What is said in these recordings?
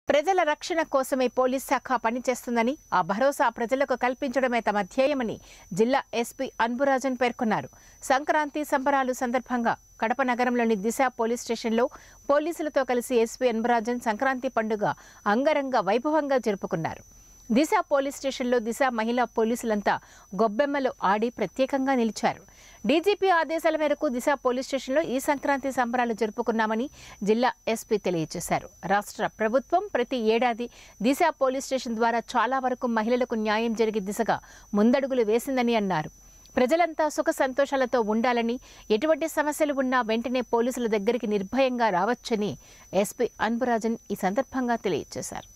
ప్రజల రక్షణ కోసమే పోలీస్ శాఖ పనిచేస్తుందని ఆ భరోసా ప్రజలకు కల్పించడమే తమ ధ్యేయమని జిల్లా ఎస్పీ అన్బురాజన్ పేర్కొన్నారు సంక్రాంతి సంబరాలు సందర్భంగా కడప నగరంలోని దిశ పోలీస్ స్టేషన్లో పోలీసులతో కలిసి ఎస్పీ అన్బురాజన్ సంక్రాంతి పండుగ అంగరంగ వైభవంగా జరుపుకున్నారు దిశ పోలీస్ స్టేషన్లో దిశ మహిళా పోలీసులంతా గొబ్బెమ్మలు ఆడి ప్రత్యేకంగా నిలిచారు డీజీపీ ఆదేశాల మేరకు దిశ పోలీస్ స్టేషన్లో ఈ సంక్రాంతి సంబరాలు జరుపుకున్నామని జిల్లా ఎస్పీ తెలియజేశారు రాష్ట్ర ప్రభుత్వం ప్రతి ఏడాది దిశ పోలీస్ స్టేషన్ ద్వారా చాలా వరకు మహిళలకు న్యాయం జరిగే దిశగా ముందడుగులు వేసిందని అన్నారు ప్రజలంతా సుఖ సంతోషాలతో ఉండాలని ఎటువంటి సమస్యలు ఉన్నా వెంటనే పోలీసుల దగ్గరికి నిర్భయంగా రావచ్చని ఎస్పీ అన్బురాజన్ ఈ సందర్భంగా తెలియజేశారు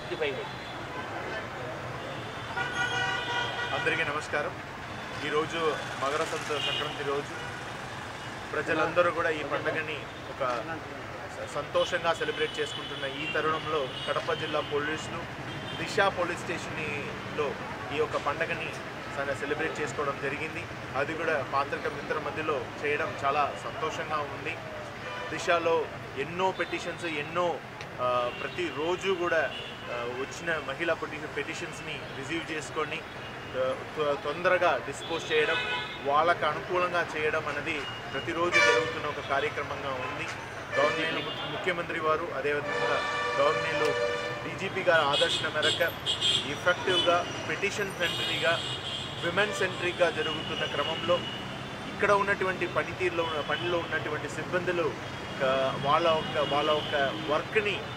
అందరికీ నమస్కారం ఈరోజు మకర సంత సంక్రాంతి రోజు ప్రజలందరూ కూడా ఈ పండుగని ఒక స- సంతోషంగా సెలబ్రేట్ చేసుకుంటున్న ఈ తరుణంలో కడప జిల్లా పోలీసులు దిశ పోలీస్ స్టేషన్లో ఈ యొక్క పండుగని స- సెలబ్రేట్ చేసుకోవడం జరిగింది అది కూడా పాత్రిక మిత్రుల మధ్యలో చేయడం చాలా సంతోషంగా ఉంది దిశలో ఎన్నో పెటిషన్స్ ఎన్నో ఆ, ప్రతిరోజు కూడా ఆ, వచ్చిన మహిళా పెటిషన్ పెటిషన్స్ని రిసీవ్ చేసుకొని ఆ, తొ- తొందరగా డిస్పోజ్ చేయడం వాళ్ళకు అనుకూలంగా చేయడం అనేది ప్రతిరోజు జరుగుతున్న ఒక కార్యక్రమంగా ఉంది గవర్నమెంట్ ముఖ్యమంత్రి వారు అదేవిధంగా గవర్నమెంట్లో డీజీపీ గారి ఆదర్శన మేరకు ఎఫెక్టివ్గా పెటిషన్ ఫ్రెండ్లీగా విమెన్ సెంట్రిక్గా జరుగుతున్న క్రమంలో ఇక్కడ ఉన్నటువంటి పనితీరులో ఉన్న పనిలో ఉన్నటువంటి సిబ్బందులు ఆ, వాళ్ళ యొక్క వాళ్ళ యొక్క వర్క్ని